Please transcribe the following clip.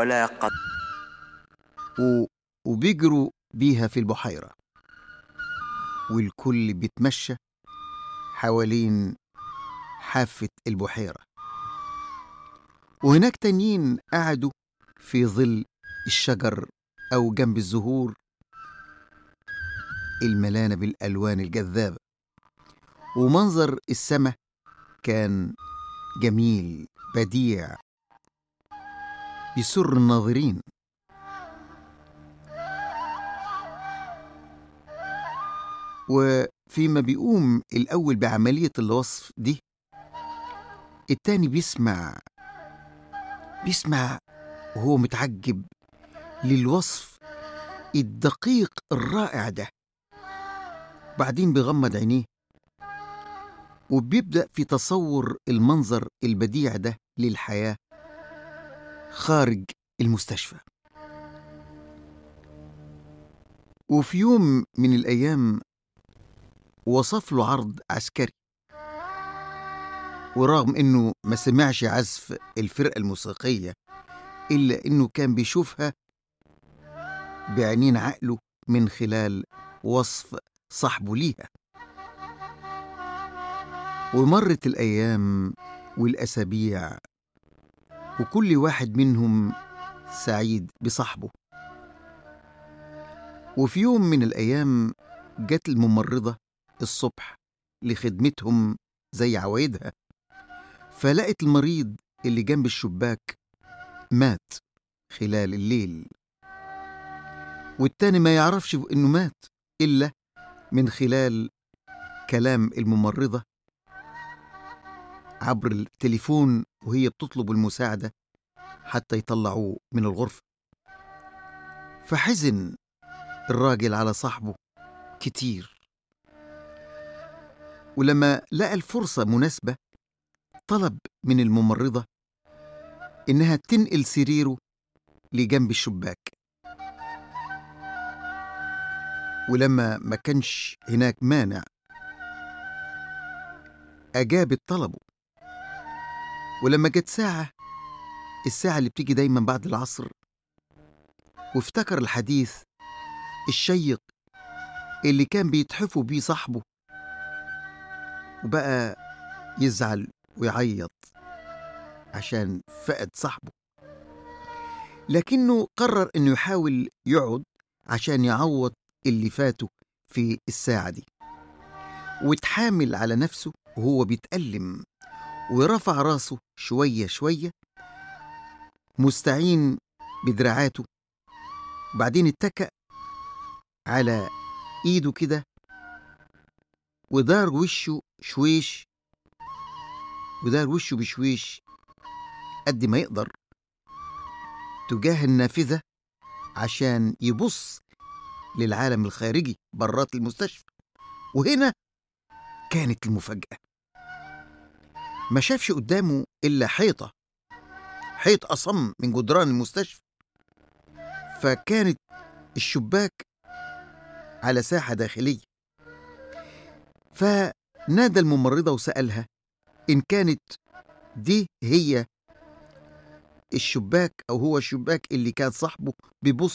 ولا قط و... وبيجروا بيها في البحيرة والكل بيتمشى حوالين حافة البحيرة وهناك تانيين قعدوا في ظل الشجر أو جنب الزهور الملانة بالألوان الجذابة ومنظر السماء كان جميل بديع يسر الناظرين وفيما بيقوم الأول بعملية الوصف دي التاني بيسمع بيسمع وهو متعجب للوصف الدقيق الرائع ده بعدين بيغمض عينيه وبيبدأ في تصور المنظر البديع ده للحياة خارج المستشفى وفي يوم من الأيام وصف له عرض عسكري ورغم انه ما سمعش عزف الفرقة الموسيقية إلا انه كان بيشوفها بعينين عقله من خلال وصف صاحبه ليها ومرت الأيام والأسابيع وكل واحد منهم سعيد بصاحبه وفي يوم من الأيام جت الممرضة الصبح لخدمتهم زي عوايدها فلقت المريض اللي جنب الشباك مات خلال الليل والتاني ما يعرفش انه مات الا من خلال كلام الممرضه عبر التليفون وهي بتطلب المساعده حتى يطلعوه من الغرفه فحزن الراجل على صاحبه كتير ولما لقى الفرصه مناسبه طلب من الممرضه انها تنقل سريره لجنب الشباك ولما ما كانش هناك مانع أجابت طلبه ولما جت ساعة الساعة اللي بتيجي دايما بعد العصر وافتكر الحديث الشيق اللي كان بيتحفوا بيه صاحبه وبقى يزعل ويعيط عشان فقد صاحبه لكنه قرر انه يحاول يقعد عشان يعوض اللي فاته في الساعة دي وتحامل على نفسه وهو بيتألم ورفع راسه شوية شوية مستعين بدراعاته بعدين اتكأ على ايده كده ودار وشه شويش ودار وشه بشويش قد ما يقدر تجاه النافذة عشان يبص للعالم الخارجي برات المستشفى وهنا كانت المفاجأة ما شافش قدامه إلا حيطة حيط أصم من جدران المستشفى فكانت الشباك على ساحة داخلية فنادى الممرضة وسألها إن كانت دي هي الشباك أو هو الشباك اللي كان صاحبه بيبص